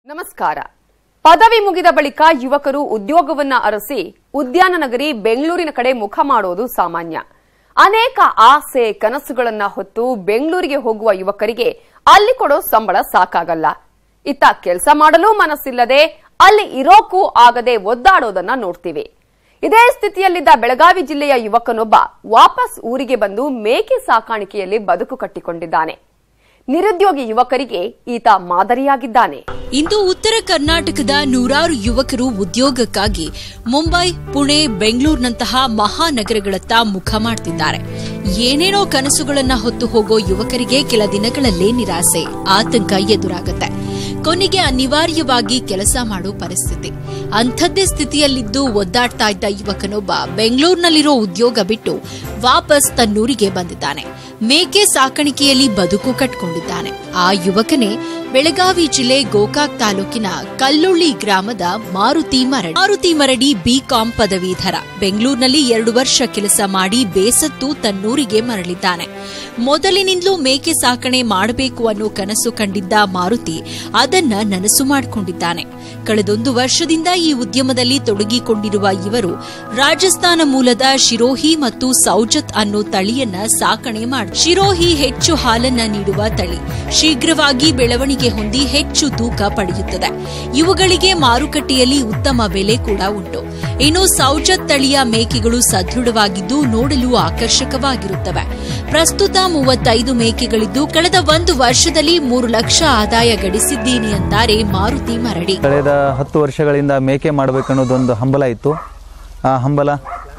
ನಮಸ್ಕಾರ ಪದವಿ ಮುಗಿದ ಬಳಿಕ ಯುವಕರು ಉದ್ಯೋಗವನ್ನ ಅರಸಿ ಉದ್ಯಾನ ನಗರಿ ಬೆಂಗಳೂರಿನ ಕಡೆ ಮುಖ ಮಾಡೋದು ಸಾಮಾನ್ಯ ಅನೇಕ ಆಸೆ ಕನಸುಗಳನ್ನ ಹೊತ್ತು ಬೆಂಗಳೂರಿಗೆ ಹೋಗುವ ಯುವಕರಿಗೆ ಅಲ್ಲಿ ಕೊಡೋ ಸಂಬಳ ಸಾಕಾಗಲ್ಲ ಇತ್ತ ಕೆಲಸ ಮಾಡಲು ಮನಸ್ಸಿಲ್ಲದೆ ಅಲ್ಲಿ ಇರೋಕ್ಕೂ ಆಗದೆ ಒದ್ದಾಡೋದನ್ನ ನೋಡ್ತೀವಿ ಇದೇ ಸ್ಥಿತಿಯಲ್ಲಿದ್ದ ಬೆಳಗಾವಿ ಜಿಲ್ಲೆಯ ಯುವಕನೊಬ್ಬ ವಾಪಸ್ ಊರಿಗೆ ಬಂದು ಮೇಕೆ ಸಾಕಾಣಿಕೆಯಲ್ಲಿ ಬದುಕು ಕಟ್ಟಿಕೊಂಡಿದ್ದಾನೆ ನಿರುದ್ಯೋಗಿ ಯುವಕರಿಗೆ ಈತ ಮಾದರಿಯಾಗಿದ್ದಾನೆ ಇಂದು ಉತ್ತರ ಕರ್ನಾಟಕದ ನೂರಾರು ಯುವಕರು ಉದ್ಯೋಗಕ್ಕಾಗಿ ಮುಂಬೈ ಪುಣೆ ಬೆಂಗಳೂರಿನಂತಹ ಮಹಾನಗರಗಳತ್ತ ಮುಖ ಮಾಡ್ತಿದ್ದಾರೆ ಏನೇನೋ ಕನಸುಗಳನ್ನ ಹೊತ್ತು ಹೋಗೋ ಯುವಕರಿಗೆ ಕೆಲ ದಿನಗಳಲ್ಲೇ ನಿರಾಸೆ ಆತಂಕ ಎದುರಾಗುತ್ತೆ ಕೊನೆಗೆ ಅನಿವಾರ್ಯವಾಗಿ ಕೆಲಸ ಮಾಡೋ ಪರಿಸ್ಥಿತಿ ಅಂಥದ್ದೇ ಸ್ಥಿತಿಯಲ್ಲಿದ್ದು ಒದ್ದಾಡ್ತಾ ಇದ್ದ ಯುವಕನೊಬ್ಬ ಬೆಂಗಳೂರಿನಲ್ಲಿರೋ ಉದ್ಯೋಗ ಬಿಟ್ಟು ವಾಪಸ್ ತನ್ನೂರಿಗೆ ಬಂದಿದ್ದಾನೆ ಮೇಕೆ ಸಾಕಾಣಿಕೆಯಲ್ಲಿ ಬದುಕು ಕಟ್ಕೊಂಡಿದ್ದಾನೆ ಆ ಯುವಕನೇ ಬೆಳಗಾವಿ ಜಿಲ್ಲೆ ಗೋಕಾಕ್ ತಾಲೂಕಿನ ಕಲ್ಲುಳ್ಳಿ ಗ್ರಾಮದ ಮಾರುತಿ ಮರಡಿ ಮಾರುತಿ ಮರಡಿ ಬಿಕಾಂ ಪದವೀಧರ ಬೆಂಗಳೂರಿನಲ್ಲಿ ಎರಡು ವರ್ಷ ಕೆಲಸ ಮಾಡಿ ಬೇಸತ್ತು ತನ್ನೂರಿಗೆ ಮರಳಿದ್ದಾನೆ ಮೊದಲಿನಿಂದಲೂ ಮೇಕೆ ಸಾಕಣೆ ಮಾಡಬೇಕು ಅನ್ನೋ ಕನಸು ಕಂಡಿದ್ದ ಮಾರುತಿ ಅದನ್ನ ನನಸು ಮಾಡಿಕೊಂಡಿದ್ದಾನೆ ಕಳೆದೊಂದು ವರ್ಷದಿಂದ ಈ ಉದ್ಯಮದಲ್ಲಿ ತೊಡಗಿಕೊಂಡಿರುವ ಇವರು ರಾಜಸ್ಥಾನ ಮೂಲದ ಶಿರೋಹಿ ಮತ್ತು ಸೌಜತ್ ಅನ್ನೋ ತಳಿಯನ್ನ ಸಾಕಣೆ ಮಾಡಿ ಶಿರೋಹಿ ಹೆಚ್ಚು ಹಾಲನ್ನ ನೀಡುವ ತಳಿ ಶೀಘ್ರವಾಗಿ ಬೆಳವಣಿಗೆ ಹೊಂದಿ ಹೆಚ್ಚು ತೂಕ ಪಡೆಯುತ್ತದೆ ಇವುಗಳಿಗೆ ಮಾರುಕಟ್ಟೆಯಲ್ಲಿ ಉತ್ತಮ ಬೆಲೆ ಕೂಡ ಉಂಟು ಇನ್ನು ಸೌಜತ್ ತಳಿಯ ಮೇಕೆಗಳು ಸದೃಢವಾಗಿದ್ದು ನೋಡಲು ಆಕರ್ಷಕವಾಗಿರುತ್ತವೆ ಪ್ರಸ್ತುತ ಮೂವತ್ತೈದು ಮೇಕೆಗಳಿದ್ದು ಕಳೆದ ಒಂದು ವರ್ಷದಲ್ಲಿ ಮೂರು ಲಕ್ಷ ಆದಾಯ ಗಳಿಸಿದ್ದೀನಿ ಅಂತಾರೆ ಮಾರುತಿ ಮರಡಿ ಕಳೆದ ಹತ್ತು ವರ್ಷಗಳಿಂದ ಮೇಕೆ ಮಾಡಬೇಕನ್ನೋದೊಂದು ಹಂಬಲ ಇತ್ತು ಆ ಹಂಬಲ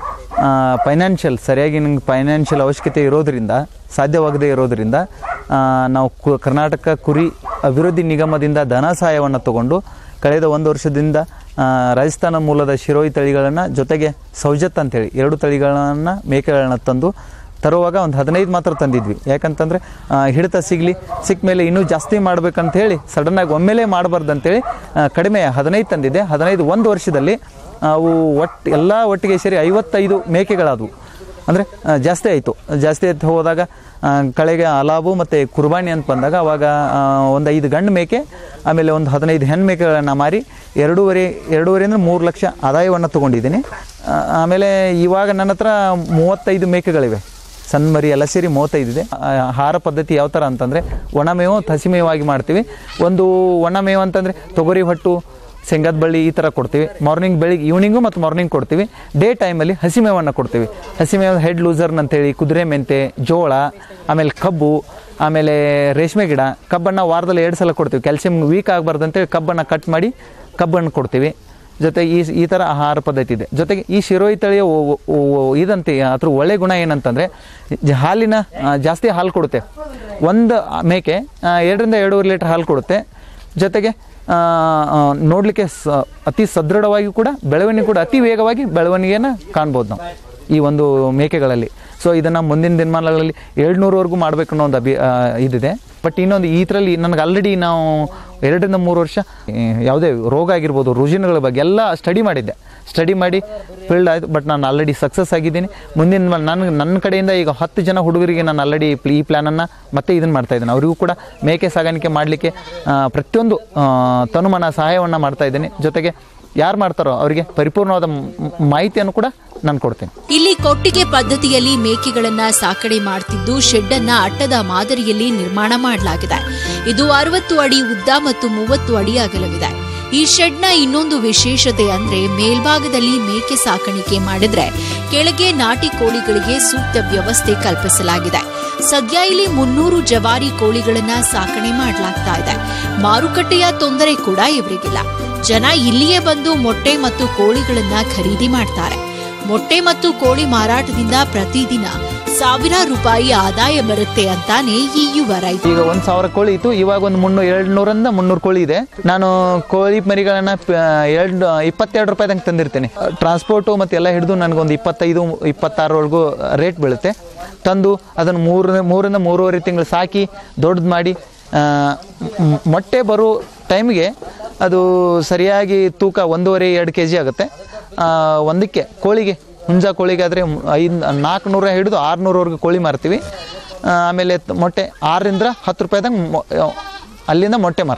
ಫೈನಾನ್ಷಿಯಲ್ ಸರಿಯಾಗಿ ನಂಗೆ ಫೈನಾನ್ಷಿಯಲ್ ಅವಶ್ಯಕತೆ ಇರೋದರಿಂದ ಸಾಧ್ಯವಾಗದೇ ಇರೋದರಿಂದ ಆ, ನಾವು ಕು ಕರ್ನಾಟಕ ಕುರಿ ಅಭಿವೃದ್ಧಿ ನಿಗಮದಿಂದ ಧನ ಸಹಾಯವನ್ನು ತಗೊಂಡು ಕಳೆದ ಒಂದು ವರ್ಷದಿಂದ ಆ, ರಾಜಸ್ಥಾನ ಮೂಲದ ಶಿರೋಯಿ ತಳಿಗಳನ್ನು ಜೊತೆಗೆ ಸೌಜತ್ ಅಂತೇಳಿ ಎರಡು ತಳಿಗಳನ್ನು ಮೇಕೆಗಳನ್ನ ತಂದು ತರುವಾಗ ಒಂದು ಹದಿನೈದು ಮಾತ್ರ ತಂದಿದ್ವಿ ಯಾಕಂತಂದರೆ ಹಿಡಿತ ಸಿಗಲಿ ಸಿಕ್ಕ ಮೇಲೆ ಇನ್ನೂ ಜಾಸ್ತಿ ಮಾಡ್ಬೇಕಂತ ಹೇಳಿ ಸಡನ್ನಾಗಿ ಒಮ್ಮೆಲೇ ಮಾಡಬಾರ್ದು ಅಂತೇಳಿ ಆ, ಕಡಿಮೆ ಹದಿನೈದು ತಂದಿದ್ದೆ ಹದಿನೈದು ಒಂದು ವರ್ಷದಲ್ಲಿ ಅವು ಒಟ್ಟು ಎಲ್ಲ ಒಟ್ಟಿಗೆ ಸೇರಿ ಐವತ್ತೈದು ಮೇಕೆಗಳಾದವು ಅಂದರೆ ಜಾಸ್ತಿ ಆಯಿತು ಜಾಸ್ತಿ ಆಯ್ತು ಹೋದಾಗ ಆ, ಕಳೆಗೆ ಅಲಾಬು ಮತ್ತು ಕುರ್ಬಾನಿ ಅಂತ ಬಂದಾಗ ಅವಾಗ ಆ, ಒಂದು ಐದು ಗಂಡು ಮೇಕೆ ಆಮೇಲೆ ಒಂದು ಹದಿನೈದು ಹೆಣ್ಣು ಮೇಕೆಗಳನ್ನು ಮಾರಿ ಎರಡೂವರೆ ಎರಡೂವರೆ ಅಂದರೆ ಮೂರು ಲಕ್ಷ ಆದಾಯವನ್ನು ತೊಗೊಂಡಿದ್ದೀನಿ ಆ, ಆಮೇಲೆ ಇವಾಗ ನನ್ನ ಹತ್ರ ಮೂವತ್ತೈದು ಮೇಕೆಗಳಿವೆ ಸಣ್ಣ ಮರಿ ಎಲ್ಲ ಸೇರಿ ಮೂವತ್ತೈದಿದೆ ಆ, ಆಹಾರ ಪದ್ಧತಿ ಯಾವ ಥರ ಅಂತಂದರೆ ಒಣಮೇವು ಹಸಿಮೇವಾಗಿ ಮಾಡ್ತೀವಿ ಒಂದು ಒಣಮೇವು ಅಂತಂದರೆ ತೊಗರಿ ಹೊಟ್ಟು ಶೇಂಗಾದ ಬಳ್ಳಿ ಈ ಥರ ಕೊಡ್ತೀವಿ ಮಾರ್ನಿಂಗ್ ಬೆಳಿಗ್ಗೆ ಈವ್ನಿಂಗು ಮತ್ತು ಮಾರ್ನಿಂಗ್ ಕೊಡ್ತೀವಿ ಡೇ ಟೈಮಲ್ಲಿ ಹಸಿಮೇವನ್ನು ಕೊಡ್ತೀವಿ ಹಸಿಮೇವು ಹೆಡ್ ಲೂಸರ್ನ್ ಅಂತೇಳಿ ಕುದುರೆ ಮೆಂತೆ ಜೋಳ ಆಮೇಲೆ ಕಬ್ಬು ಆಮೇಲೆ ರೇಷ್ಮೆ ಗಿಡ ಕಬ್ಬನ್ನು ವಾರದಲ್ಲಿ ಎರಡು ಸಲ ಕೊಡ್ತೀವಿ ಕ್ಯಾಲ್ಸಿಯಂ ವೀಕ್ ಆಗಬಾರ್ದಂತೇಳಿ ಕಬ್ಬನ್ನು ಕಟ್ ಮಾಡಿ ಕಬ್ಬನ್ನು ಕೊಡ್ತೀವಿ ಜೊತೆ ಈ ಈ ಥರ ಆಹಾರ ಪದ್ಧತಿ ಇದೆ ಜೊತೆಗೆ ಈ ಶಿರೋಯಿ ತಳಿಯ ಒ- ಒ- ಒ- ಇದಂತೆ ಅದ್ರ ಒಳ್ಳೆ ಗುಣ ಏನಂತಂದರೆ ಜ- ಹಾಲಿನ ಆ, ಜಾಸ್ತಿ ಹಾಲು ಕೊಡುತ್ತೆ ಒಂದು ಮೇಕೆ ಆ, ಎರಡರಿಂದ ಎರಡೂವರೆ ಲೀಟ್ರ್ ಹಾಲು ಕೊಡುತ್ತೆ ಜೊತೆಗೆ ನೋಡಲಿಕ್ಕೆ ಸ ಅತಿ ಸದೃಢವಾಗಿ ಕೂಡ ಬೆಳವಣಿಗೆ ಕೂಡ ಅತಿ ವೇಗವಾಗಿ ಬೆಳವಣಿಗೆಯನ್ನು ಕಾಣ್ಬೋದು ನಾವು ಈ ಒಂದು ಮೇಕೆಗಳಲ್ಲಿ ಸೊ ಇದನ್ನು ಮುಂದಿನ ದಿನಮಾನಗಳಲ್ಲಿ ಏಳ್ನೂರವರೆಗೂ ಮಾಡಬೇಕು ಅನ್ನೋ ಒಂದು ಅಭಿ ಆ, ಇದಿದೆ ಬಟ್ ಇನ್ನೊಂದು ಈ ಥರಲ್ಲಿ ನನಗೆ ಆಲ್ರೆಡಿ ನಾವು ಎರಡರಿಂದ ಮೂರು ವರ್ಷ ಈ, ಯಾವುದೇ ರೋಗ ಆಗಿರ್ಬೋದು ರುಜಿನಗಳ ಬಗ್ಗೆ ಎಲ್ಲ ಸ್ಟಡಿ ಮಾಡಿದ್ದೆ ಸ್ಟಡಿ ಮಾಡಿ ಫೀಲ್ಡ್ ಆಯಿತು ಬಟ್ ನಾನು ಆಲ್ರೆಡಿ ಸಕ್ಸಸ್ ಆಗಿದ್ದೀನಿ ಮುಂದಿನ ಮ- ನನ್ನ ನನ್ನ ಕಡೆಯಿಂದ ಈಗ ಹತ್ತು ಜನ ಹುಡುಗರಿಗೆ ನಾನು ಆಲ್ರೆಡಿ ಈ ಪ್ಲ್ಯಾನನ್ನು ಮತ್ತೆ ಇದನ್ನು ಮಾಡ್ತಾ ಇದ್ದೇನೆ ಅವರಿಗೂ ಕೂಡ ಮೇಕೆ ಸಾಗಾಣಿಕೆ ಮಾಡಲಿಕ್ಕೆ ಪ್ರತಿಯೊಂದು ಆ, ತನುಮನ ಸಹಾಯವನ್ನು ಮಾಡ್ತಾ ಇದ್ದೀನಿ ಜೊತೆಗೆ ಯಾರು ಮಾಡ್ತಾರೋ ಅವರಿಗೆ ಪರಿಪೂರ್ಣವಾದ ಮ್- ಮಾಹಿತಿಯನ್ನು ಕೂಡ ನಾನು ಕೊಡ್ತೇನೆ ಇಲ್ಲಿ ಕೊಟ್ಟಿಗೆ ಪದ್ಧತಿಯಲ್ಲಿ ಮೇಕೆಗಳನ್ನ ಸಾಕಣೆ ಮಾಡ್ತಿದ್ದು ಶೆಡ್ ಅನ್ನ ಅಟ್ಟದ ಮಾದರಿಯಲ್ಲಿ ನಿರ್ಮಾಣ ಮಾಡಲಾಗಿದೆ ಇದು ಅರವತ್ತು ಅಡಿ ಉದ್ದ ಮತ್ತು ಮೂವತ್ತು ಅಡಿ ಅಗಲವಿದೆ ಈ ಶೆಡ್ನ ಇನ್ನೊಂದು ವಿಶೇಷತೆ ಅಂದ್ರೆ ಮೇಲ್ಭಾಗದಲ್ಲಿ ಮೇಕೆ ಸಾಕಾಣಿಕೆ ಮಾಡಿದ್ರೆ ಕೆಳಗೆ ನಾಟಿ ಕೋಳಿಗಳಿಗೆ ಸೂಕ್ತ ವ್ಯವಸ್ಥೆ ಕಲ್ಪಿಸಲಾಗಿದೆ ಸದ್ಯ ಇಲ್ಲಿ ಮುನ್ನೂರು ಜವಾರಿ ಕೋಳಿಗಳನ್ನ ಸಾಕಣೆ ಮಾಡಲಾಗ್ತಾ ಇದೆ ಮಾರುಕಟ್ಟೆಯ ತೊಂದರೆ ಕೂಡ ಇವರಿಗಿಲ್ಲ ಜನ ಇಲ್ಲಿಯೇ ಬಂದು ಮೊಟ್ಟೆ ಮತ್ತು ಕೋಳಿಗಳನ್ನ ಖರೀದಿ ಮಾಡ್ತಾರೆ ಮೊಟ್ಟೆ ಮತ್ತು ಕೋಳಿ ಮಾರಾಟದಿಂದ ಪ್ರತಿದಿನ ಸಾವಿರಾರು ರೂಪಾಯಿ ಆದಾಯ ಬರುತ್ತೆ ಅಂತಾನೆ ಈ ಯುವ ರೈತ ಈಗ ಒಂದು ಸಾವಿರ ಕೋಳಿ ಇತ್ತು ಇವಾಗ ಒಂದು ಮುನ್ನೂರು ಎರಡು ನೂರಿಂದ ಮುನ್ನೂರು ಕೋಳಿ ಇದೆ ನಾನು ಕೋಳಿ ಮರಿಗಳನ್ನು ಎರಡು ಇಪ್ಪತ್ತೆರಡು ರೂಪಾಯಿದಂಗೆ ತಂದಿರ್ತೇನೆ ಟ್ರಾನ್ಸ್ಪೋರ್ಟು ಮತ್ತು ಎಲ್ಲ ಹಿಡಿದು ನನಗೊಂದು ಇಪ್ಪತ್ತೈದು ಇಪ್ಪತ್ತಾರವರೆಗೂ ರೇಟ್ ಬೀಳುತ್ತೆ ತಂದು ಅದನ್ನು ಮೂರು ಮೂರಿಂದ ಮೂರುವರೆ ತಿಂಗಳು ಸಾಕಿ ದೊಡ್ಡದು ಮಾಡಿ ಆ, ಮ್- ಮೊಟ್ಟೆ ಬರೋ ಟೈಮ್ಗೆ ಅದು ಸರಿಯಾಗಿ ತೂಕ ಒಂದೂವರೆ ಎರಡು ಕೆ ಜಿ ಆಗುತ್ತೆ ಆ, ಒಂದಕ್ಕೆ ಕೋಳಿಗೆ ಹುಂಜ ಕೋಳಿಗೆ ಆದರೆ ಐದು ನಾಲ್ಕುನೂರ ಹಿಡಿದು ಆರುನೂರವರೆಗೂ ಕೋಳಿ ಮಾರ್ತೀವಿ ಆ, ಆಮೇಲೆ ತ- ಮೊಟ್ಟೆ ಆರರಿಂದ ಹತ್ತು ರೂಪಾಯಿದಂಗೆ ಅಲ್ಲಿಂದ ಮೊಟ್ಟೆ ಮಾರ್ತೀವಿ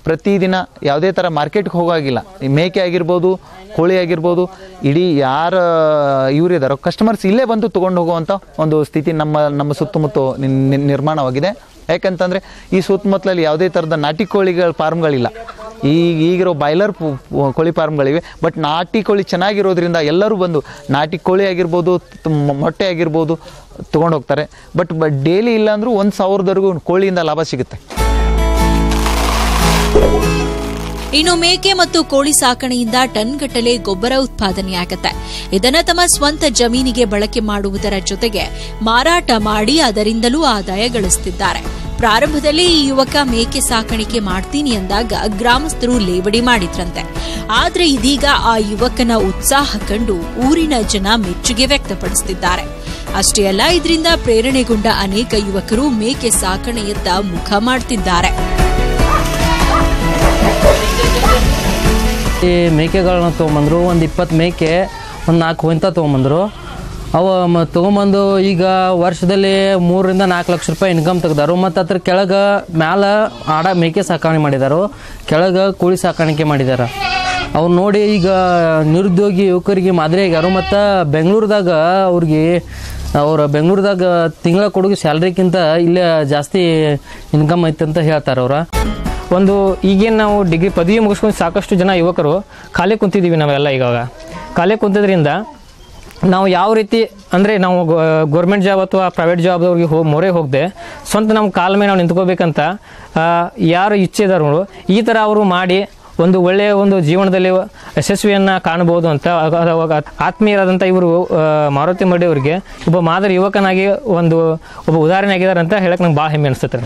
ಪ್ರತಿದಿನ ಯಾವುದೇ ಥರ ಮಾರ್ಕೆಟ್ಗೆ ಹೋಗೋಗಿಲ್ಲ ಈ ಮೇಕೆ ಆಗಿರ್ಬೋದು ಕೋಳಿ ಆಗಿರ್ಬೋದು ಇಡೀ ಯಾರ ಇವ್ರು ಇದ್ದಾರೋ ಕಸ್ಟಮರ್ಸ್ ಇಲ್ಲೇ ಬಂದು ತೊಗೊಂಡು ಹೋಗುವಂಥ ಒಂದು ಸ್ಥಿತಿ ನಮ್ಮ ನಮ್ಮ ಸುತ್ತಮುತ್ತ ನಿನ್- ನಿನ್- ನಿರ್ಮಾಣವಾಗಿದೆ ಯಾಕಂತಂದರೆ ಈ ಸುತ್ತಮುತ್ತಲಲ್ಲಿ ಯಾವುದೇ ಥರದ ನಾಟಿ ಕೋಳಿಗಳ ಫಾರ್ಮ್ಗಳಿಲ್ಲ ಈಗ ಈಗಿರೋ ಬಾಯ್ಲರ್ ಕೋಳಿ ಫಾರ್ಮ್ಗಳಿವೆ ಬಟ್ ನಾಟಿ ಕೋಳಿ ಚೆನ್ನಾಗಿರೋದ್ರಿಂದ ಎಲ್ಲರೂ ಬಂದು ನಾಟಿ ಕೋಳಿ ಆಗಿರ್ಬೋದು ತ- ಮ- ಮೊಟ್ಟೆ ಆಗಿರ್ಬೋದು ತೊಗೊಂಡು ಹೋಗ್ತಾರೆ ಬಟ್ ಬಟ್ ಡೈಲಿ ಇಲ್ಲಾಂದ್ರೂ ಒಂದು ಸಾವಿರದವರೆಗೂ ಕೋಳಿಯಿಂದ ಲಾಭ ಸಿಗುತ್ತೆ ಇನ್ನು ಮೇಕೆ ಮತ್ತು ಕೋಳಿ ಸಾಕಣೆಯಿಂದ ಟನ್ಗಟ್ಟಲೆ ಗೊಬ್ಬರ ಉತ್ಪಾದನೆಯಾಗುತ್ತೆ ಇದನ್ನ ತಮ್ಮ ಸ್ವಂತ ಜಮೀನಿಗೆ ಬಳಕೆ ಮಾಡುವುದರ ಜೊತೆಗೆ ಮಾರಾಟ ಮಾಡಿ ಅದರಿಂದಲೂ ಆದಾಯ ಗಳಿಸುತ್ತಿದ್ದಾರೆ ಪ್ರಾರಂಭದಲ್ಲಿ ಈ ಯುವಕ ಮೇಕೆ ಸಾಕಾಣಿಕೆ ಮಾಡ್ತೀನಿ ಎಂದಾಗ ಗ್ರಾಮಸ್ಥರು ಲೇವಡಿ ಮಾಡಿದ್ರಂತೆ ಆದ್ರೆ ಇದೀಗ ಆ ಯುವಕನ ಉತ್ಸಾಹ ಕಂಡು ಊರಿನ ಜನ ಮೆಚ್ಚುಗೆ ವ್ಯಕ್ತಪಡಿಸುತ್ತಿದ್ದಾರೆ ಅಷ್ಟೇ ಅಲ್ಲ ಇದರಿಂದ ಪ್ರೇರಣೆಗೊಂಡ ಅನೇಕ ಯುವಕರು ಮೇಕೆ ಸಾಕಣೆಯತ್ತ ಮುಖ ಮಾಡ್ತಿದ್ದಾರೆ ಈ ಮೇಕೆಗಳನ್ನ ತೊಗೊಂಬಂದ್ರು ಒಂದು ಇಪ್ಪತ್ತು ಮೇಕೆ ಒಂದು ನಾಲ್ಕು ಹೊಂತ ತೊಗೊಂಬಂದ್ರು ಅವು ಮ ತೊಗೊಂಬಂದು ಈಗ ವರ್ಷದಲ್ಲಿ ಮೂರರಿಂದ ನಾಲ್ಕು ಲಕ್ಷ ರೂಪಾಯಿ ಇನ್ಕಮ್ ತೆಗ್ದಾರು ಮತ್ತು ಅದ್ರ ಕೆಳಗೆ ಮ್ಯಾಲ ಆಡ ಮೇಕೆ ಸಾಕಾಣೆ ಮಾಡಿದಾರು ಕೆಳಗೆ ಕೋಳಿ ಸಾಕಾಣಿಕೆ ಮಾಡಿದಾರ ಅವ್ರು ನೋಡಿ ಈಗ ನಿರುದ್ಯೋಗಿ ಯುವಕರಿಗೆ ಮಾದರಿ ಆಗ್ಯಾರು ಮತ್ತು ಬೆಂಗಳೂರದಾಗ ಅವ್ರಿಗೆ ಅವ್ರು ಬೆಂಗಳೂರದಾಗ ತಿಂಗಳ ಕೊಡುಗೆ ಸ್ಯಾಲ್ರಿಕ್ಕಿಂತ ಇಲ್ಲೇ ಜಾಸ್ತಿ ಇನ್ಕಮ್ ಐತೆ ಅಂತ ಹೇಳ್ತಾರೆ ಅವ್ರ ಒಂದು ಈಗೇನು ನಾವು ಡಿಗ್ರಿ ಪದವಿ ಮುಗಿಸ್ಕೊಂಡು ಸಾಕಷ್ಟು ಜನ ಯುವಕರು ಖಾಲಿ ಕುಂತಿದ್ದೀವಿ ನಾವೆಲ್ಲ ಇವಾಗ ಖಾಲಿ ಕುಂತಿದ್ರಿಂದ ನಾವು ಯಾವ ರೀತಿ ಅಂದರೆ ನಾವು ಗೌರ್ಮೆಂಟ್ ಜಾಬ್ ಅಥವಾ ಪ್ರೈವೇಟ್ ಜಾಬ್ದವ್ರಿಗೆ ಹೋಗಿ ಮೊರೆ ಹೋಗದೆ ಸ್ವಂತ ನಮ್ಮ ಕಾಲ ಮೇಲೆ ನಾವು ನಿಂತ್ಕೋಬೇಕಂತ ಆ, ಯಾರು ಇಚ್ಛೆ ಇದಾರೋ ಈ ಥರ ಅವರು ಮಾಡಿ ಒಂದು ಒಳ್ಳೆಯ ಒಂದು ಜೀವನದಲ್ಲಿ ಯಶಸ್ವಿಯನ್ನು ಕಾಣಬಹುದು ಅಂತ ಅಗ- ಅವಾಗ ಆತ್ಮೀಯರಾದಂಥ ಇವರು ಆ, ಮಾರುತಿ ಮಡ್ಡಿ ಅವರಿಗೆ ಒಬ್ಬ ಮಾದರಿ ಯುವಕನಾಗಿ ಒಂದು ಒಬ್ಬ ಉದಾಹರಣೆ ಆಗಿದ್ದಾರೆ ಅಂತ ಹೇಳಕ್ಕೆ ನಂಗೆ ಭಾಳ ಹೆಮ್ಮೆ ಅನಿಸುತ್ತೆ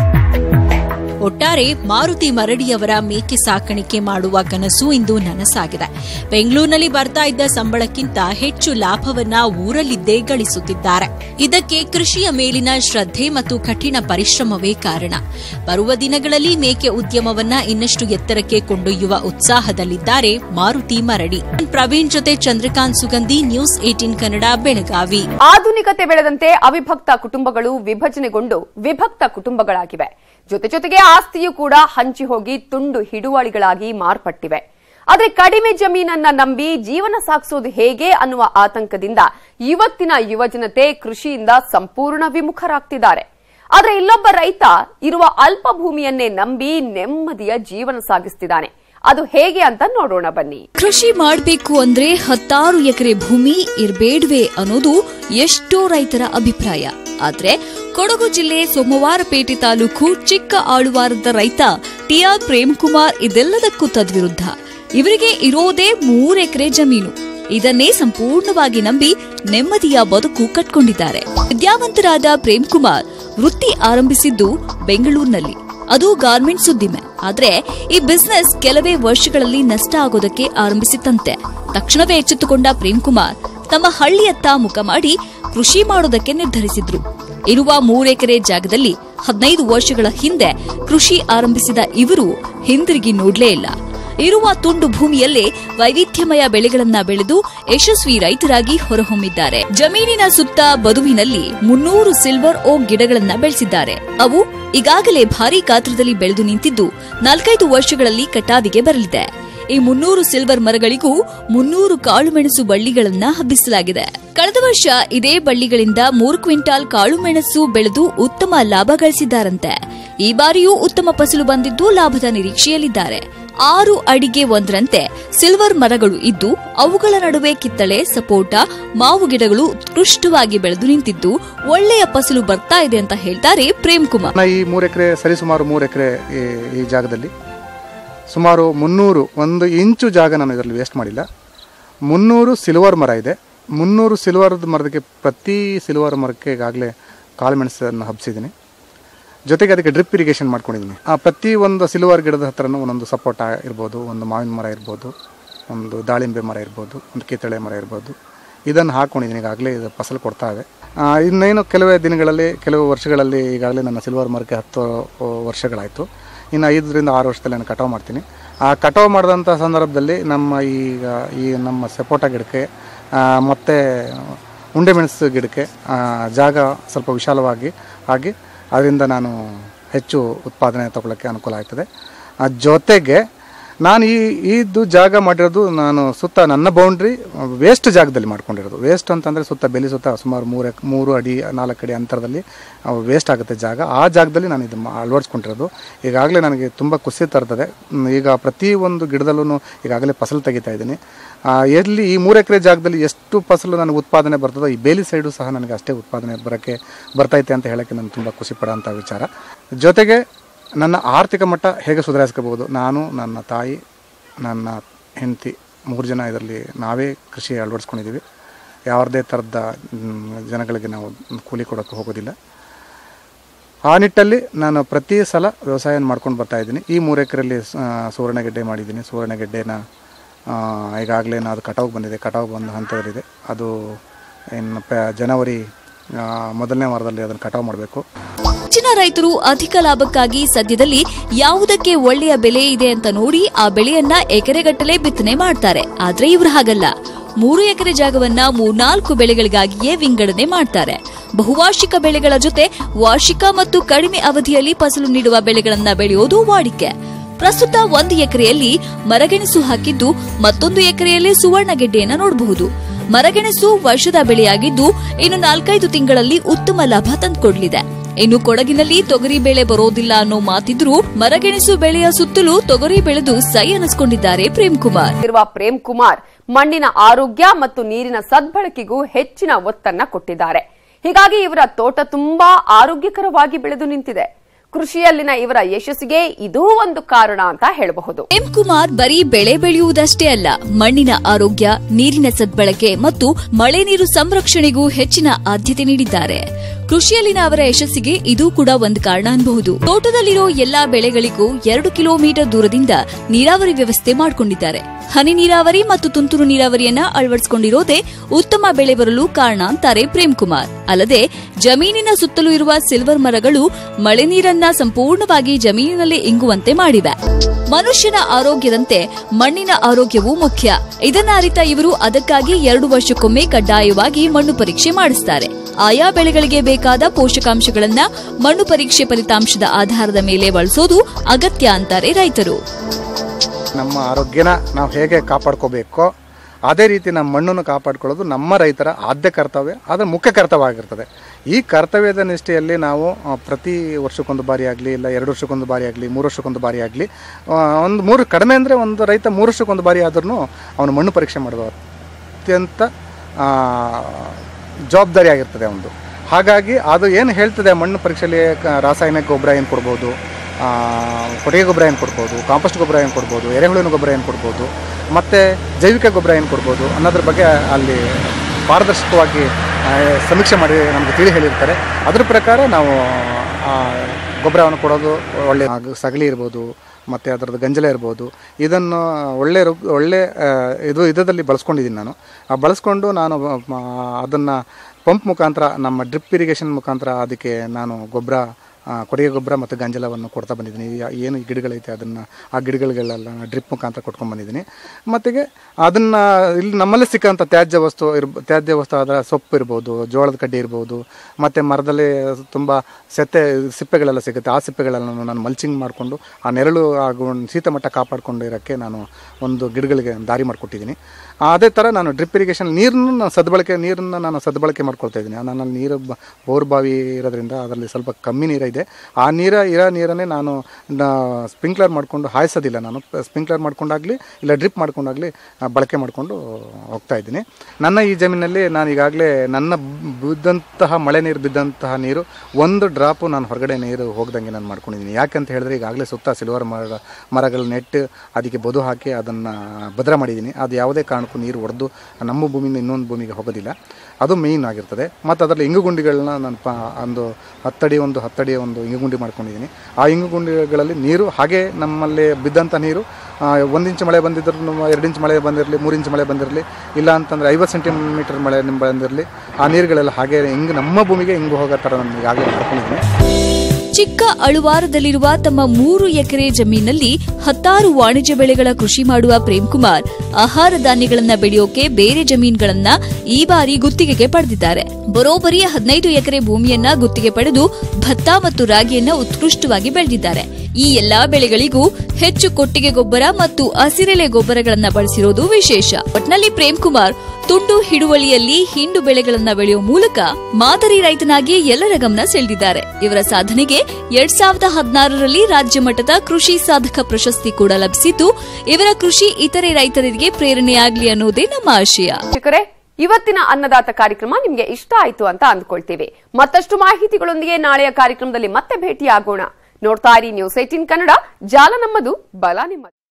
ಒಟ್ಟಾರೆ ಮಾರುತಿ ಮರಡಿಯವರ ಮೇಕೆ ಸಾಕಾಣಿಕೆ ಮಾಡುವ ಕನಸು ಇಂದು ನನಸಾಗಿದೆ ಬೆಂಗಳೂರಿನಲ್ಲಿ ಬರ್ತಾ ಇದ್ದ ಸಂಬಳಕ್ಕಿಂತ ಹೆಚ್ಚು ಲಾಭವನ್ನ ಊರಲ್ಲಿದ್ದೇ ಗಳಿಸುತ್ತಿದ್ದಾರೆ ಇದಕ್ಕೆ ಕೃಷಿಯ ಮೇಲಿನ ಶ್ರದ್ಧೆ ಮತ್ತು ಕಠಿಣ ಪರಿಶ್ರಮವೇ ಕಾರಣ ಬರುವ ದಿನಗಳಲ್ಲಿ ಮೇಕೆ ಉದ್ಯಮವನ್ನ ಇನ್ನಷ್ಟು ಎತ್ತರಕ್ಕೆ ಕೊಂಡೊಯ್ಯುವ ಉತ್ಸಾಹದಲ್ಲಿದ್ದಾರೆ ಮಾರುತಿ ಮರಡಿ ಪ್ರವೀಣ್ ಜೊತೆ ಚಂದ್ರಕಾಂತ್ ಸುಗಂಧಿ ನ್ಯೂಸ್ ಏಟೀನ್ ಕನ್ನಡ ಬೆಳಗಾವಿ ಆಧುನಿಕತೆ ಬೆಳೆದಂತೆ ಅವಿಭಕ್ತ ಕುಟುಂಬಗಳು ವಿಭಜನೆಗೊಂಡು ವಿಭಕ್ತ ಕುಟುಂಬಗಳಾಗಿವೆ ಜೊತೆ ಜೊತೆಗೆ ಆಸ್ತಿಯೂ ಕೂಡ ಹಂಚಿ ಹೋಗಿ ತುಂಡು ಹಿಡುವಳಿಗಳಾಗಿ ಮಾರ್ಪಟ್ಟಿವೆ ಆದರೆ ಕಡಿಮೆ ಜಮೀನನ್ನ ನಂಬಿ ಜೀವನ ಸಾಗಿಸೋದು ಹೇಗೆ ಅನ್ನುವ ಆತಂಕದಿಂದ ಇವತ್ತಿನ ಯುವಜನತೆ ಕೃಷಿಯಿಂದ ಸಂಪೂರ್ಣ ವಿಮುಖರಾಗ್ತಿದ್ದಾರೆ ಆದರೆ ಇಲ್ಲೊಬ್ಬ ರೈತ ಇರುವ ಅಲ್ಪ ಭೂಮಿಯನ್ನೇ ನಂಬಿ ನೆಮ್ಮದಿಯ ಜೀವನ ಸಾಗಿಸ್ತಿದ್ದಾನೆ ಅದು ಹೇಗೆ ಅಂತ ನೋಡೋಣ ಬನ್ನಿ ಕೃಷಿ ಮಾಡಬೇಕು ಅಂದ್ರೆ ಹತ್ತಾರು ಎಕರೆ ಭೂಮಿ ಇರ್ಬೇಡ್ವೆ ಅನ್ನೋದು ಎಷ್ಟೋ ರೈತರ ಅಭಿಪ್ರಾಯ ಆದ್ರೆ ಕೊಡಗು ಜಿಲ್ಲೆ ಸೋಮವಾರಪೇಟೆ ತಾಲೂಕು ಚಿಕ್ಕ ಆಳುವಾರದ ರೈತ ಟಿಆರ್ ಪ್ರೇಮ್ ಕುಮಾರ್ ಇದೆಲ್ಲದಕ್ಕೂ ತದ್ವಿರುದ್ಧ ಇವರಿಗೆ ಇರೋದೇ ಮೂರೆಕರೆ ಜಮೀನು ಇದನ್ನೇ ಸಂಪೂರ್ಣವಾಗಿ ನಂಬಿ ನೆಮ್ಮದಿಯ ಬದುಕು ಕಟ್ಕೊಂಡಿದ್ದಾರೆ ವಿದ್ಯಾವಂತರಾದ ಪ್ರೇಮ್ ಕುಮಾರ್ ವೃತ್ತಿ ಆರಂಭಿಸಿದ್ದು ಬೆಂಗಳೂರಿನಲ್ಲಿ ಅದು ಗಾರ್ಮೆಂಟ್ಸ್ ಉದ್ದಿಮೆ ಆದ್ರೆ ಈ ಬಿಸ್ನೆಸ್ ಕೆಲವೇ ವರ್ಷಗಳಲ್ಲಿ ನಷ್ಟ ಆಗೋದಕ್ಕೆ ಆರಂಭಿಸಿತ್ತಂತೆ ತಕ್ಷಣವೇ ಎಚ್ಚೆತ್ತುಕೊಂಡ ಪ್ರೇಮ್ ಕುಮಾರ್ ತಮ್ಮ ಹಳ್ಳಿಯತ್ತ ಮುಖ ಮಾಡಿ ಕೃಷಿ ಮಾಡೋದಕ್ಕೆ ನಿರ್ಧರಿಸಿದ್ರು ಇರುವ ಮೂರೆಕರೆ ಜಾಗದಲ್ಲಿ ಹದಿನೈದು ವರ್ಷಗಳ ಹಿಂದೆ ಕೃಷಿ ಆರಂಭಿಸಿದ ಇವರು ಹಿಂದಿರುಗಿ ನೋಡ್ಲೇ ಇಲ್ಲ ಇರುವ ತುಂಡು ಭೂಮಿಯಲ್ಲೇ ವೈವಿಧ್ಯಮಯ ಬೆಳೆಗಳನ್ನ ಬೆಳೆದು ಯಶಸ್ವಿ ರೈತರಾಗಿ ಹೊರಹೊಮ್ಮಿದ್ದಾರೆ ಜಮೀನಿನ ಸುತ್ತ ಬದುವಿನಲ್ಲಿ ಮುನ್ನೂರು ಸಿಲ್ವರ್ ಓಕ್ ಗಿಡಗಳನ್ನ ಬೆಳೆಸಿದ್ದಾರೆ ಅವು ಈಗಾಗಲೇ ಭಾರೀ ಗಾತ್ರದಲ್ಲಿ ಬೆಳೆದು ನಿಂತಿದ್ದು ನಾಲ್ಕೈದು ವರ್ಷಗಳಲ್ಲಿ ಕಟಾವಿಗೆ ಬರಲಿದೆ ಈ ಮುನ್ನೂರು ಸಿಲ್ವರ್ ಮರಗಳಿಗೂ ಮುನ್ನೂರು ಕಾಳುಮೆಣಸು ಬಳ್ಳಿಗಳನ್ನ ಹಬ್ಬಿಸಲಾಗಿದೆ ಕಳೆದ ವರ್ಷ ಇದೇ ಬಳ್ಳಿಗಳಿಂದ ಮೂರು ಕ್ವಿಂಟಾಲ್ ಕಾಳುಮೆಣಸು ಬೆಳೆದು ಉತ್ತಮ ಲಾಭ ಗಳಿಸಿದ್ದಾರಂತೆ ಈ ಬಾರಿಯೂ ಉತ್ತಮ ಫಸಲು ಬಂದಿದ್ದು ಲಾಭದ ನಿರೀಕ್ಷೆಯಲ್ಲಿದ್ದಾರೆ ಆರು ಅಡಿಗೆ ಒಂದರಂತೆ ಸಿಲ್ವರ್ ಮರಗಳು ಇದ್ದು ಅವುಗಳ ನಡುವೆ ಕಿತ್ತಳೆ ಸಪೋಟ ಮಾವು ಗಿಡಗಳು ಉತ್ಕೃಷ್ಟವಾಗಿ ಬೆಳೆದು ನಿಂತಿದ್ದು ಒಳ್ಳೆಯ ಫಸಲು ಬರ್ತಾ ಇದೆ ಅಂತ ಹೇಳ್ತಾರೆ ಪ್ರೇಮ್ ಕುಮಾರ್ ನನ್ನ ಈ ಮೂರು ಎಕರೆ ಸರಿಸುಮಾರು ಮೂರು ಎಕರೆ ಈ ಜಾಗದಲ್ಲಿ ಸುಮಾರು ಮುನ್ನೂರು ಒಂದು ಇಂಚು ಜಾಗ ನಾನು ಇದರಲ್ಲಿ ವೇಸ್ಟ್ ಮಾಡಿಲ್ಲ ಮುನ್ನೂರು ಸಿಲ್ವರ್ ಮರ ಇದೆ ಮುನ್ನೂರು ಸಿಲ್ವರ್ ಮರದಕ್ಕೆ ಪ್ರತಿ ಸಿಲ್ವರ್ ಮರಕ್ಕೆ ಈಗಾಗಲೇ ಕಾಳುಮೆಣಸನ್ನು ಹಬ್ಸಿದ್ದೀನಿ ಜೊತೆಗೆ ಅದಕ್ಕೆ ಡ್ರಿಪ್ ಇರಿಗೇಷನ್ ಮಾಡ್ಕೊಂಡಿದ್ದೀನಿ ಆ ಪ್ರತಿ ಒಂದು ಸಿಲ್ವರ್ ಗಿಡದ ಹತ್ರನೂ ಒಂದೊಂದು ಸಪೋಟ ಇರ್ಬೋದು ಒಂದು ಮಾವಿನ ಮರ ಇರ್ಬೋದು ಒಂದು ದಾಳಿಂಬೆ ಮರ ಇರ್ಬೋದು ಒಂದು ಕಿತ್ತಳೆ ಮರ ಇರ್ಬೋದು ಇದನ್ನು ಹಾಕ್ಕೊಂಡಿದ್ದೀನಿ ಈಗಾಗಲೇ ಇದು ಫಸಲು ಕೊಡ್ತಾ ಇದೆ ಆ, ಇನ್ನೇನು ಕೆಲವೇ ದಿನಗಳಲ್ಲಿ ಕೆಲವು ವರ್ಷಗಳಲ್ಲಿ ಈಗಾಗಲೇ ನನ್ನ ಸಿಲ್ವರ್ ಮರಕ್ಕೆ ಹತ್ತು ವರ್ಷಗಳಾಯಿತು ಇನ್ನು ಐದರಿಂದ ಆರು ವರ್ಷದಲ್ಲಿ ನಾನು ಕಟಾವು ಮಾಡ್ತೀನಿ ಆ ಕಟಾವು ಮಾಡಿದಂಥ ಸಂದರ್ಭದಲ್ಲಿ ನಮ್ಮ ಈಗ ಈ ನಮ್ಮ ಸಪೋಟ ಗಿಡಕ್ಕೆ ಆ, ಮತ್ತು ಉಂಡೆ ಮೆಣಸು ಗಿಡಕ್ಕೆ ಆ, ಜಾಗ ಸ್ವಲ್ಪ ವಿಶಾಲವಾಗಿ ಆಗಿ ಅದರಿಂದ ನಾನು ಹೆಚ್ಚು ಉತ್ಪಾದನೆ ತಗೊಳ್ಳೋಕ್ಕೆ ಅನುಕೂಲ ಆಗ್ತದೆ ಆ ಜೊತೆಗೆ ನಾನು ಈ ಇದು ಜಾಗ ಮಾಡಿರೋದು ನಾನು ಸುತ್ತ ನನ್ನ ಬೌಂಡ್ರಿ ವೇಸ್ಟ್ ಜಾಗದಲ್ಲಿ ಮಾಡ್ಕೊಂಡಿರೋದು ವೇಸ್ಟ್ ಅಂತಂದರೆ ಸುತ್ತ ಬೆಲೆ ಸುತ್ತ ಸುಮಾರು ಮೂರು ಎಕ್- ಮೂರು ಅಡಿ ನಾಲ್ಕು ಅಡಿ ಅಂತರದಲ್ಲಿ ವೇಸ್ಟ್ ಆಗುತ್ತೆ ಜಾಗ ಆ ಜಾಗದಲ್ಲಿ ನಾನು ಇದು ಮಾ- ಅಳವಡಿಸ್ಕೊಂಡಿರೋದು ಈಗಾಗಲೇ ನನಗೆ ತುಂಬ ಖುಷಿ ತರ್ತದೆ ಹ್ಮ್, ಈಗ ಪ್ರತಿ ಒಂದು ಗಿಡದಲ್ಲೂ ಈಗಾಗಲೇ ಫಸಲು ತೆಗಿತಾ ಇದ್ದೀನಿ ಆ, ಎಲ್ಲಿ ಈ ಮೂರು ಎಕರೆ ಜಾಗದಲ್ಲಿ ಎಷ್ಟು ಫಸಲು ನನಗೆ ಉತ್ಪಾದನೆ ಬರ್ತದೋ ಈ ಬೇಲಿ ಸೈಡು ಸಹ ನನಗೆ ಅಷ್ಟೇ ಉತ್ಪಾದನೆ ಬರೋಕ್ಕೆ ಬರ್ತೈತೆ ಅಂತ ಹೇಳೋಕ್ಕೆ ನಾನು ತುಂಬ ಖುಷಿ ಪಡೋಂಥ ವಿಚಾರ ಜೊತೆಗೆ ನನ್ನ ಆರ್ಥಿಕ ಮಟ್ಟ ಹೇಗೆ ಸುಧಾರಿಸ್ಕೋಬೋದು ನಾನು ನನ್ನ ತಾಯಿ ನನ್ನ ಹೆಂಡತಿ ಮೂರು ಜನ ಇದರಲ್ಲಿ ನಾವೇ ಕೃಷಿ ಅಳವಡಿಸ್ಕೊಂಡಿದ್ದೀವಿ ಯಾವುದೇ ಥರದ ಮ್, ಜನಗಳಿಗೆ ನಾವು ಕೂಲಿ ಕೊಡೋಕ್ಕೆ ಹೋಗೋದಿಲ್ಲ ಆ ನಿಟ್ಟಲ್ಲಿ ನಾನು ಪ್ರತಿ ಸಲ ವ್ಯವಸಾಯ ಮಾಡ್ಕೊಂಡು ಬರ್ತಾ ಇದ್ದೀನಿ ಈ ಮೂರು ಎಕರೆಯಲ್ಲಿ ಸುವರ್ಣಗೆಡ್ಡೆ ಮಾಡಿದ್ದೀನಿ ಸುವರ್ಣಗೆಡ್ಡೆನ ಆ, ಈಗಾಗಲೇ ಅದು ಕಟಾವು ಬಂದಿದೆ ಕಟಾವು ಬಂದ ಹಂತದಲ್ಲಿದೆ ಅದು ಇನ್ನು ಪ ಜನವರಿ ಆ, ಮೊದಲನೇ ವಾರದಲ್ಲಿ ಅದನ್ನು ಕಟಾವು ಮಾಡಬೇಕು ಹೆಚ್ಚಿನ ರೈತರು ಅಧಿಕ ಲಾಭಕ್ಕಾಗಿ ಸದ್ಯದಲ್ಲಿ ಯಾವುದಕ್ಕೆ ಒಳ್ಳೆಯ ಬೆಲೆ ಇದೆ ಅಂತ ನೋಡಿ ಆ ಬೆಳೆಯನ್ನ ಎಕರೆಗಟ್ಟಲೆ ಬಿತ್ತನೆ ಮಾಡ್ತಾರೆ ಆದ್ರೆ ಇವ್ರು ಹಾಗಲ್ಲ ಮೂರು ಎಕರೆ ಜಾಗವನ್ನ ಮೂರ್ನಾಲ್ಕು ಬೆಳೆಗಳಿಗಾಗಿಯೇ ವಿಂಗಡಣೆ ಮಾಡ್ತಾರೆ ಬಹುವಾರ್ಷಿಕ ಬೆಳೆಗಳ ಜೊತೆ ವಾರ್ಷಿಕ ಮತ್ತು ಕಡಿಮೆ ಅವಧಿಯಲ್ಲಿ ಫಸಲು ನೀಡುವ ಬೆಳೆಗಳನ್ನ ಬೆಳೆಯೋದು ವಾಡಿಕೆ ಪ್ರಸ್ತುತ ಒಂದು ಎಕರೆಯಲ್ಲಿ ಮರಗೆಣಸು ಹಾಕಿದ್ದು ಮತ್ತೊಂದು ಎಕರೆಯಲ್ಲಿ ಸುವರ್ಣಗೆಡ್ಡೆಯನ್ನ ನೋಡಬಹುದು ಮರಗೆಣಸು ವರ್ಷದ ಬೆಳೆಯಾಗಿದ್ದು ಇನ್ನು ನಾಲ್ಕೈದು ತಿಂಗಳಲ್ಲಿ ಉತ್ತಮ ಲಾಭ ತಂದುಕೊಡ್ಲಿದೆ ಇನ್ನು ಕೊಡಗಿನಲ್ಲಿ ತೊಗರಿ ಬೆಳೆ ಬರೋದಿಲ್ಲ ಅನ್ನೋ ಮಾತಿದ್ರೂ ಮರಗೆಣಸು ಬೆಳೆಯ ಸುತ್ತಲೂ ತೊಗರಿ ಬೆಳೆದು ಸೈ ಅನಿಸ್ಕೊಂಡಿದ್ದಾರೆ ಪ್ರೇಮ್ ಕುಮಾರ್ ಇರುವ ಪ್ರೇಮ್ ಕುಮಾರ್ ಮಣ್ಣಿನ ಆರೋಗ್ಯ ಮತ್ತು ನೀರಿನ ಸದ್ಬಳಕೆಗೂ ಹೆಚ್ಚಿನ ಒತ್ತನ್ನ ಕೊಟ್ಟಿದ್ದಾರೆ ಹೀಗಾಗಿ ಇವರ ತೋಟ ತುಂಬಾ ಆರೋಗ್ಯಕರವಾಗಿ ಬೆಳೆದು ನಿಂತಿದೆ ಕೃಷಿಯಲ್ಲಿನ ಇವರ ಯಶಸ್ಸಿಗೆ ಇದೂ ಒಂದು ಕಾರಣ ಅಂತ ಹೇಳಬಹುದು ಎಂ ಕುಮಾರ್ ಬರೀ ಬೆಳೆ ಬೆಳೆಯುವುದಷ್ಟೇ ಅಲ್ಲ ಮಣ್ಣಿನ ಆರೋಗ್ಯ ನೀರಿನ ಸದ್ಬಳಕೆ ಮತ್ತು ಮಳೆ ನೀರು ಸಂರಕ್ಷಣೆಗೂ ಹೆಚ್ಚಿನ ಆದ್ಯತೆ ನೀಡಿದ್ದಾರೆ ಕೃಷಿಯಲ್ಲಿನ ಅವರ ಯಶಸ್ಸಿಗೆ ಇದು ಕೂಡ ಒಂದು ಕಾರಣ ಅನ್ಬಹುದು ತೋಟದಲ್ಲಿರೋ ಎಲ್ಲಾ ಬೆಳೆಗಳಿಗೂ ಎರಡು ಕಿಲೋಮೀಟರ್ ದೂರದಿಂದ ನೀರಾವರಿ ವ್ಯವಸ್ಥೆ ಮಾಡಿಕೊಂಡಿದ್ದಾರೆ ಹನಿ ನೀರಾವರಿ ಮತ್ತು ತುಂತುರು ನೀರಾವರಿಯನ್ನ ಅಳವಡಿಸಿಕೊಂಡಿರೋದೇ ಉತ್ತಮ ಬೆಳೆ ಬರಲು ಕಾರಣ ಅಂತಾರೆ ಪ್ರೇಮ್ ಕುಮಾರ್ ಅಲ್ಲದೆ ಜಮೀನಿನ ಸುತ್ತಲೂ ಇರುವ ಸಿಲ್ವರ್ ಮರಗಳು ಮಳೆ ನೀರನ್ನ ಸಂಪೂರ್ಣವಾಗಿ ಜಮೀನಿನಲ್ಲಿ ಇಂಗುವಂತೆ ಮಾಡಿವೆ ಮನುಷ್ಯನ ಆರೋಗ್ಯದಂತೆ ಮಣ್ಣಿನ ಆರೋಗ್ಯವೂ ಮುಖ್ಯ ಇದನ್ನ ಅರಿತ ಇವರು ಅದಕ್ಕಾಗಿ ಎರಡು ವರ್ಷಕ್ಕೊಮ್ಮೆ ಕಡ್ಡಾಯವಾಗಿ ಮಣ್ಣು ಪರೀಕ್ಷೆ ಮಾಡಿಸ್ತಾರೆ ಆಯಾ ಬೆಳೆಗಳಿಗೆ ಬೇಕಾದ ಪೋಷಕಾಂಶಗಳನ್ನ ಮಣ್ಣು ಪರೀಕ್ಷೆ ಫಲಿತಾಂಶದ ಆಧಾರದ ಮೇಲೆ ಬಳಸೋದು ಅಗತ್ಯ ಅಂತಾರೆ ರೈತರು ನಮ್ಮ ಆರೋಗ್ಯನ ನಾವು ಹೇಗೆ ಕಾಪಾಡ್ಕೋಬೇಕೋ ಅದೇ ರೀತಿ ನಮ್ಮ ಮಣ್ಣನ್ನು ಕಾಪಾಡ್ಕೊಳ್ಳೋದು ನಮ್ಮ ರೈತರ ಆದ್ಯ ಕರ್ತವ್ಯ ಅದು ಮುಖ್ಯ ಕರ್ತವ್ಯ ಆಗಿರ್ತದೆ ಈ ಕರ್ತವ್ಯದ ನಿಷ್ಠೆಯಲ್ಲಿ ನಾವು ಆ, ಪ್ರತಿ ವರ್ಷಕ್ಕೊಂದು ಬಾರಿ ಆಗಲಿ ಇಲ್ಲ ಎರಡು ವರ್ಷಕ್ಕೊಂದು ಬಾರಿ ಆಗಲಿ ಮೂರು ವರ್ಷಕ್ಕೊಂದು ಬಾರಿ ಆಗಲಿ ಒಂದು ಮೂರು ಕಡಿಮೆ ಅಂದರೆ ಒಂದು ರೈತ ಮೂರು ವರ್ಷಕ್ಕೊಂದು ಬಾರಿ ಆದ್ರೂ ಅವನು ಮಣ್ಣು ಪರೀಕ್ಷೆ ಮಾಡೋದು ಅತ್ಯಂತ ಆ, ಜವಾಬ್ದಾರಿ ಆಗಿರ್ತದೆ ಅವನದು ಹಾಗಾಗಿ ಅದು ಏನು ಹೇಳ್ತದೆ ಮಣ್ಣು ಪರೀಕ್ಷೆಯಲ್ಲಿ ಕ- ರಾಸಾಯನಿಕ ಗೊಬ್ಬರ ಏನು ಕೊಡ್ಬೋದು ಆ, ಕೊಟ್ಟಿಗೆ ಗೊಬ್ಬರ ಏನು ಕೊಡ್ಬೋದು ಕಾಂಪೋಸ್ಟ್ ಗೊಬ್ಬರ ಏನು ಕೊಡ್ಬೋದು ಎರೆಹುಳಿನ ಗೊಬ್ಬರ ಏನು ಕೊಡ್ಬೋದು ಮತ್ತು ಜೈವಿಕ ಗೊಬ್ಬರ ಏನು ಕೊಡ್ಬೋದು ಅನ್ನೋದ್ರ ಬಗ್ಗೆ ಅಲ್ಲಿ ಪಾರದರ್ಶಕವಾಗಿ ಆ, ಸಮೀಕ್ಷೆ ಮಾಡಿ ನಮಗೆ ತಿಳಿ ಹೇಳಿರ್ತಾರೆ ಅದ್ರ ಪ್ರಕಾರ ನಾವು ಆ, ಗೊಬ್ಬರವನ್ನು ಕೊಡೋದು ಒಳ್ಳೆ ಆ, ಸಗಣಿ ಇರ್ಬೋದು ಮತ್ತು ಅದರದ್ದು ಗಂಜಲ ಇರ್ಬೋದು ಇದನ್ನು ಒಳ್ಳೆ ರು ಒಳ್ಳೆ ಆ, ಇದು ಇದರಲ್ಲಿ ಬಳಸ್ಕೊಂಡಿದ್ದೀನಿ ನಾನು ಆ ಬಳಸ್ಕೊಂಡು ನಾನು ಅದನ್ನು ಪಂಪ್ ಮುಖಾಂತರ ನಮ್ಮ ಡ್ರಿಪ್ ಇರಿಗೇಷನ್ ಮುಖಾಂತರ ಅದಕ್ಕೆ ನಾನು ಗೊಬ್ಬರ ಆ, ಕೊಟ್ಟಿಗೆ ಗೊಬ್ಬರ ಮತ್ತು ಗಂಜಲವನ್ನು ಕೊಡ್ತಾ ಬಂದಿದ್ದೀನಿ ಈ ಏನು ಈ ಗಿಡಗಳೈತೆ ಅದನ್ನು ಆ ಗಿಡಗಳಿಗೆಲ್ಲ ಡ್ರಿಪ್ ಮುಖಾಂತರ ಕೊಟ್ಕೊಂಡು ಬಂದಿದ್ದೀನಿ ಮತ್ತಿಗೆ ಅದನ್ನು ಇಲ್ಲಿ ನಮ್ಮಲ್ಲೇ ಸಿಕ್ಕಂಥ ತ್ಯಾಜ್ಯ ವಸ್ತು ಇರ್ಬ ತ್ಯಾಜ್ಯ ವಸ್ತು ಆದ ಸೊಪ್ಪು ಇರ್ಬೋದು ಜೋಳದ ಕಡ್ಡಿ ಇರ್ಬೋದು ಮತ್ತು ಮರದಲ್ಲಿ ತುಂಬ ಸೆತ್ತೆ ಸಿಪ್ಪೆಗಳೆಲ್ಲ ಸಿಗುತ್ತೆ ಆ ಸಿಪ್ಪೆಗಳನ್ನು ನಾನು ಮಲ್ಚಿಂಗ್ ಮಾಡಿಕೊಂಡು ಆ ನೆರಳು ಹಾಗೂ ಶೀತಮಟ್ಟ ಕಾಪಾಡಿಕೊಂಡು ಇರೋಕ್ಕೆ ನಾನು ಒಂದು ಗಿಡಗಳಿಗೆ ದಾರಿ ಮಾಡಿಕೊಟ್ಟಿದ್ದೀನಿ ಅದೇ ಥರ ನಾನು ಡ್ರಿಪ್ ಇರಿಗೇಷನ್ ನೀರನ್ನು ನಾನು ಸದ್ಬಳಕೆ ನೀರನ್ನು ನಾನು ಸದ್ಬಳಕೆ ಮಾಡ್ಕೊಳ್ತಾ ಇದ್ದೀನಿ ನನ್ನಲ್ಲಿ ನೀರು ಬ- ಬೋರ್ ಬಾವಿ ಇರೋದ್ರಿಂದ ಅದರಲ್ಲಿ ಸ್ವಲ್ಪ ಕಮ್ಮಿ ನೀರಿದೆ ಆ ನೀರ ಇರೋ ನೀರನ್ನೇ ನಾನು ಸ್ಪ್ರಿಂಕ್ಲರ್ ಮಾಡಿಕೊಂಡು ಹಾಯಿಸೋದಿಲ್ಲ ನಾನು ಸ್ಪ್ರಿಂಕ್ಲರ್ ಮಾಡ್ಕೊಂಡಾಗಲಿ ಇಲ್ಲ ಡ್ರಿಪ್ ಮಾಡ್ಕೊಂಡಾಗಲಿ ಆ, ಬಳಕೆ ಮಾಡಿಕೊಂಡು ಹೋಗ್ತಾ ಇದ್ದೀನಿ ನನ್ನ ಈ ಜಮೀನಲ್ಲಿ ನಾನು ಈಗಾಗಲೇ ನನ್ನ ಬಿದ್ದಂತಹ ಮಳೆ ನೀರು ಬಿದ್ದಂತಹ ನೀರು ಒಂದು ಡ್ರಾಪು ನಾನು ಹೊರಗಡೆ ನೀರು ಹೋಗ್ದಂಗೆ ನಾನು ಮಾಡ್ಕೊಂಡಿದ್ದೀನಿ ಯಾಕಂತ ಹೇಳಿದ್ರೆ ಈಗಾಗಲೇ ಸುತ್ತ ಸಿಲ್ವರ್ ಮರ ಮರಗಳು ನೆಟ್ಟು ಅದಕ್ಕೆ ಬದು ಹಾಕಿ ಅದನ್ನು ಭದ್ರ ಮಾಡಿದ್ದೀನಿ ಅದು ಯಾವುದೇ ಕಾರಣಕ್ಕೂ ನೀರು ಒಡೆದು ನಮ್ಮ ಭೂಮಿಯಿಂದ ಇನ್ನೊಂದು ಭೂಮಿಗೆ ಹೋಗೋದಿಲ್ಲ ಅದು ಮೇಯ್ನ್ ಆಗಿರ್ತದೆ ಮತ್ತು ಅದರಲ್ಲಿ ಇಂಗುಗುಂಡಿಗಳನ್ನ ನಾನು ಪ ಒಂದು ಹತ್ತಡಿ ಒಂದು ಹತ್ತಡಿ ಒಂದು ಇಂಗುಗುಂಡಿ ಮಾಡ್ಕೊಂಡಿದ್ದೀನಿ ಆ ಇಂಗುಗುಂಡಿಗಳಲ್ಲಿ ನೀರು ಹಾಗೆ ನಮ್ಮಲ್ಲಿ ಬಿದ್ದಂಥ ನೀರು ಆ, ಒಂದು ಇಂಚು ಮಳೆ ಬಂದಿದ್ರು ಎರಡು ಇಂಚು ಮಳೆ ಬಂದಿರಲಿ ಮೂರು ಇಂಚು ಮಳೆ ಬಂದಿರಲಿ ಇಲ್ಲ ಅಂತಂದರೆ ಐವತ್ತು ಸೆಂಟಿಮೀಟರ್ ಮಳೆ ನಿಮ್ಮ ಬಂದಿರಲಿ ಆ ನೀರುಗಳೆಲ್ಲ ಹಾಗೆ ಹಿಂಗೆ ನಮ್ಮ ಭೂಮಿಗೆ ಹಿಂಗೆ ಹೋಗೋ ಥರ ನಾನು ಈಗಾಗಲೇ ಮಾಡ್ಕೊಂಡಿದ್ದೀನಿ ಚಿಕ್ಕ ಅಳುವಾರದಲ್ಲಿರುವ ತಮ್ಮ ಮೂರು ಎಕರೆ ಜಮೀನಲ್ಲಿ ಹತ್ತಾರು ವಾಣಿಜ್ಯ ಬೆಳೆಗಳ ಕೃಷಿ ಮಾಡುವ ಪ್ರೇಮ್ ಕುಮಾರ್ ಆಹಾರ ಧಾನ್ಯಗಳನ್ನ ಬೆಳೆಯೋಕೆ ಬೇರೆ ಜಮೀನ್ಗಳನ್ನ ಈ ಬಾರಿ ಗುತ್ತಿಗೆಗೆ ಪಡೆದಿದ್ದಾರೆ ಬರೋಬ್ಬರಿ ಹದಿನೈದು ಎಕರೆ ಭೂಮಿಯನ್ನ ಗುತ್ತಿಗೆ ಪಡೆದು ಭತ್ತ ಮತ್ತು ರಾಗಿಯನ್ನ ಉತ್ಕೃಷ್ಟವಾಗಿ ಬೆಳೆದಿದ್ದಾರೆ ಈ ಎಲ್ಲಾ ಬೆಳೆಗಳಿಗೂ ಹೆಚ್ಚು ಕೊಟ್ಟಿಗೆ ಗೊಬ್ಬರ ಮತ್ತು ಹಸಿರೆಲೆ ಗೊಬ್ಬರಗಳನ್ನ ಬಳಸಿರೋದು ವಿಶೇಷ ಒಟ್ನಲ್ಲಿ ಪ್ರೇಮ್ ಕುಮಾರ್ ತುಂಡು ಹಿಡುವಳಿಯಲ್ಲಿ ಹಿಂಡು ಬೆಳೆಗಳನ್ನ ಬೆಳೆಯುವ ಮೂಲಕ ಮಾದರಿ ರೈತನಾಗಿ ಎಲ್ಲರ ಗಮನ ಸೆಳೆದಿದ್ದಾರೆ ಇವರ ಸಾಧನೆಗೆ ಎರಡ್ ಸಾವಿರದ ಹದಿನಾರರಲ್ಲಿ ರಾಜ್ಯ ಮಟ್ಟದ ಕೃಷಿ ಸಾಧಕ ಪ್ರಶಸ್ತಿ ಕೂಡ ಲಭಿಸಿದ್ದು ಇವರ ಕೃಷಿ ಇತರೆ ರೈತರಿಗೆ ಪ್ರೇರಣೆಯಾಗಲಿ ಅನ್ನೋದೇ ನಮ್ಮ ಆಶಯ ವೀಕ್ಷಕರೇ ಇವತ್ತಿನ ಅನ್ನದಾತ ಕಾರ್ಯಕ್ರಮ ನಿಮ್ಗೆ ಇಷ್ಟ ಆಯ್ತು ಅಂತ ಅಂದ್ಕೊಳ್ತೀವಿ ಮತ್ತಷ್ಟು ಮಾಹಿತಿಗಳೊಂದಿಗೆ ನಾಳೆಯ ಕಾರ್ಯಕ್ರಮದಲ್ಲಿ ಮತ್ತೆ ಭೇಟಿಯಾಗೋಣ ನೋಡ್ತಾ ಇರಿ ನ್ಯೂಸ್ ಏಟೀನ್ ಕನ್ನಡ ಜಾಲ ನಮ್ಮದು ಬಲ ನಿಮ್ಮದು